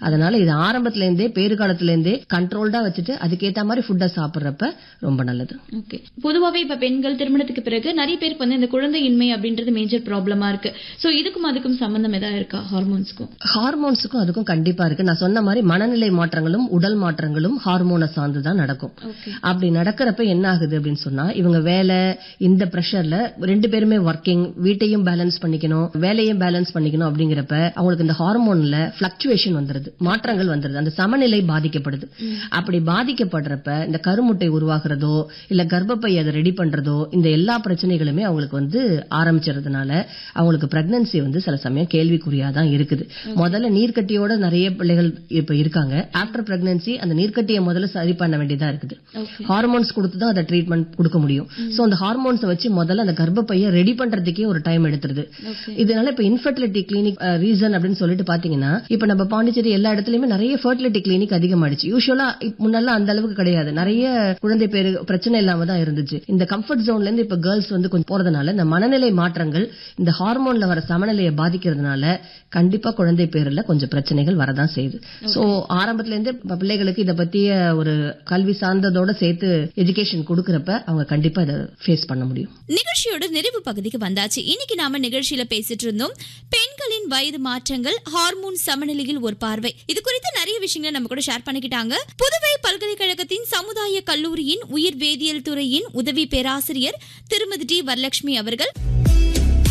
அதனால இது ஆரம்பத்துல இருந்தே பேறு காலத்துல இருந்தே கண்ட்ரோல்டா வச்சுட்டு அதுக்கேத்த மாதிரி ஃபுட்டை சாப்பிடுறப்ப ரொம்ப நல்லது ஓகே பொதுவாவே இப்ப பெண்கள் திருமணத்துக்கு பிறகு நிறைய பேருக்கு வந்து இந்த குழந்தையின்மை அப்படின்றது மேஜர் ப்ராப்ளமா இருக்கு சோ இதுக்கும் அதுக்கும் சம்பந்தம் ஏதாவது இருக்கா ஹார்மோன்ஸ்க்கும் ஹார்மோன்ஸுக்கும் அதுக்கும் கண்டிப்பா இருக்கு நான் சொன்ன மாதிரி மனநிலை மாற்றங்களும் உடல் மாற்றங்களும் ஹார்மோனை சார்ந்து தான் நடக்கும் ஓகே அப்படி நடக்கிறப்ப என்ன ஆகுது அப்படின்னு சொன்னா இவங்க வேலை இந்த ப்ரெஷர்ல ரெண்டு பேருமே ஒர்க்கிங் வீட்டையும் பேலன்ஸ் பண்ணிக்கணும் வேலையும் பேலன்ஸ் பண்ணிக்கணும் அப்படிங்கிறப்ப அவங்களுக்கு இந்த ஹார்மோன்ல பிளக்சுவேஷன் வந்துருது மாற்றங்கள் வந்துருது அந்த சமநிலை பாதிக்கப்படுது அப்படி பாதிக்கப்படுறப்ப இந்த கருமுட்டை உருவாகிறதோ இல்ல கர்ப்பப்பை அதை ரெடி பண்றதோ இந்த எல்லா பிரச்சனைகளுமே அவங்களுக்கு வந்து ஆரம்பிச்சறதுனால அவங்களுக்கு பிரெக்னன்சி வந்து சில சமயம் கேள்விக்குறியா தான் இருக்குது முதல்ல நீர்க்கட்டியோட நிறைய பிள்ளைகள் இப்ப இருக்காங்க ஆஃப்டர் பிரெக்னன்சி அந்த நீர்க்கட்டியை முதல்ல சரி பண்ண வேண்டியதா இருக்குது ஓகே ஹார்மோன்ஸ் கொடுத்து தான் அதை ட்ரீட்மெண்ட் கொடுக்க முடியும் சோ அந்த ஹார்மோன்ஸ் வச்சு முதல்ல அந்த கர்ப்பப்பையை ரெடி பண்றதுக்கே ஒரு டைம் எடுத்துருது ஓகே இதனால இப்ப இன்ஃபர்டிலிட்டி கிளினிக் ரீசன் அப்படின்னு சொல்லிட்டு பாத்தீங்கன்னா இப்ப நம்ம பாண்டிச்சேரி எல்லா இடத்துலயுமே நிறைய ஃபர்டிலிட்டி கிளினிக் அதிகமாயிடுச்சு யூஸ்வலா முன்னெல்லாம் அந்த அளவுக்கு கிடையாது நிறைய குழந்தை பேரு பிரச்சனை இல்லாம தான் இருந்துச்சு இந்த கம்ஃபர்ட் ஜோன்ல இருந்து இப்ப கேர்ள்ஸ் வந்து கொஞ்சம் போறதுனால இந்த மனநிலை மாற்றங்கள் இந்த ஹார்மோன்ல வர சமநிலையை பாதிக்கிறதுனால கண்டிப்பா குழந்தை பேருல கொஞ்சம் பிரச்சனைகள் வரதான் செய்யுது சோ ஆரம்பத்துல இருந்தே இப்ப பிள்ளைகளுக்கு இத பத்திய ஒரு கல்வி சார்ந்ததோட சேர்த்து எஜுகேஷன் கொடுக்கறப்ப அவங்க கண்டிப்பா இதை ஃபேஸ் பண்ண முடியும் நிகழ்ச்சியோட நிறைவு பகுதிக்கு வந்தாச்சு இன்னைக்கு நாம நிகழ்ச்சியில பேசிட்டு இருந்தோம் பெண்களின் வயது மாற்றங்கள் ஹார்மோன் சமநிலையில் ஒரு பார்வை இது குறித்து நிறைய விஷயங்களை நம்ம கூட ஷேர் பண்ணிக்கிட்டாங்க புதுவை பல்கலைக்கழகத்தின் சமுதாய கல்லூரியின் உயிர் வேதியியல் துறையின் உதவி பேராசிரியர் திருமதி டி வரலட்சுமி அவர்கள்